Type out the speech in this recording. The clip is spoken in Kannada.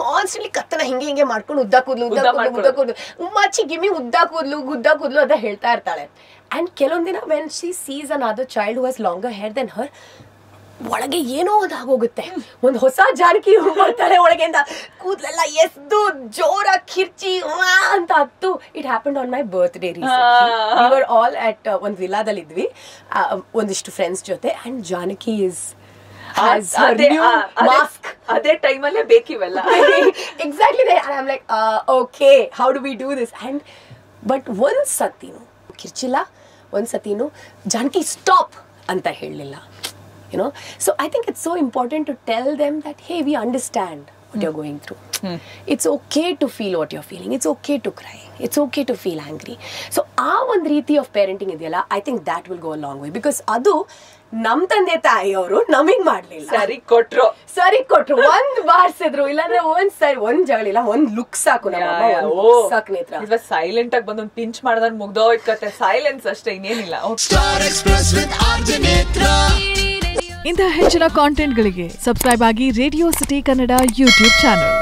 ಕಾನ್ಸ್ಟೆಂಟ್ಲಿ ಕತ್ತನ ಹಿಂಗೆ ಹಿಂಗೆ ಮಾಡ್ಕೊಂಡು ಉದ್ದ ಕೂದ್ಲು ಉದ್ದ ಉದ್ದ ಕೂದ್ಲು ಉದ್ದ ಕೂದ್ಲು ಮಚ್ಚಿ ಗಿಮಿ ಉದ್ದ ಕೂದ್ಲು ಗುದ್ದ ಕೂದ್ಲು ಅಂತ ಹೇಳ್ತಾ ಇರ್ತಾಳೆ ಅಂಡ್ ಕೆಲವೊಂದ್ ದಿನ when she sees another child who has longer hair then ಹರ್ ಒಳಗೆ ಏನೋ ಒಂದು ಆಗೋಗುತ್ತೆ ಒಂದು ಹೊಸ ಜಾನಕಿ ಬರ್ತಾಳೆ ಒಳಗೆಯಿಂದ ಕೂದಲೆಲ್ಲ ಎಸ್ದು ಜೋರ ಕಿರ್ಚಿ ವಾ ಅಂತ ಹತ್ತು it happen on my birthday were all at ಒಂದು ವಿಲಾದಲ್ಲಿ ಇದ್ವಿ ಆ, ಒಂದಿಷ್ಟು ಫ್ರೆಂಡ್ಸ್ ಜೊತೆ ಅಂಡ್ ಜಾನಕಿ ಇಸ್ ಅದೇ ಆ, ಅದೇ- ಮಾಸ್ಕ್ ಅದೇ ಟೈಮಲ್ಲೇ ಬೇಕಿವೆಲ್ಲ exactly there. And I'm like, uh, okay, how do we do this? And but ಒಂದ್ ಸತಿನು ಕಿರ್ಚಿಲ್ಲ ಒಂದ್ ಸತಿನು ಜಾನಕಿ ಸ್ಟಾಪ್ ಅಂತ ಹೇಳಲಿಲ್ಲ you know so I think it's so important to tell them that hey we understand what you're going through. It's okay to feel what you're feeling. It's okay to cry. It's okay to feel angry. So ಆ ಒಂದು ರೀತಿ ಆಫ್ ಪೇರೆಂಟಿಂಗ್ ಇದೆಯಲ್ಲ I think that will go a long way because ಅದು ನಮ್ ತಂದೆ ತಾಯಿಯವರು ನಮಗ್ ಮಾಡ್ಲಿಲ್ಲ ಸರಿ ಕೊಟ್ರು ಸರಿ ಕೊಟ್ರು ಒಂದ್ ಬಾರ್ಸಿದ್ರು ಇಲ್ಲಾಂದ್ರೆ ಒಂದ್ ಸರಿ ಒಂದ್ ಜಗಳ ಇಲ್ಲ ಒಂದ್ ಲುಕ್ ಸಾಕು ನಮ್ಮ ಸಾಕು ನೇತ್ರ ಸೈಲೆಂಟ್ ಆಗಿ ಬಂದೊಂದ್ ಪಿಂಚ್ ಮಾಡಿದ್ರೆ ಮುಗ್ದೋಯ್ತು ಕತೆ ಸೈಲೆನ್ಸ್ ಅಷ್ಟೇ ಇನ್ನೇನಿಲ್ಲ Star Express with Arjanetra. ಇಂತಹ ಹೆಚ್ಚಿನ ಕಾಂಟೆಂಟ್ಗಳಿಗೆ ಸಬ್ಸ್ಕ್ರೈಬ್ ಆಗಿ Radio City Kannada YouTube channel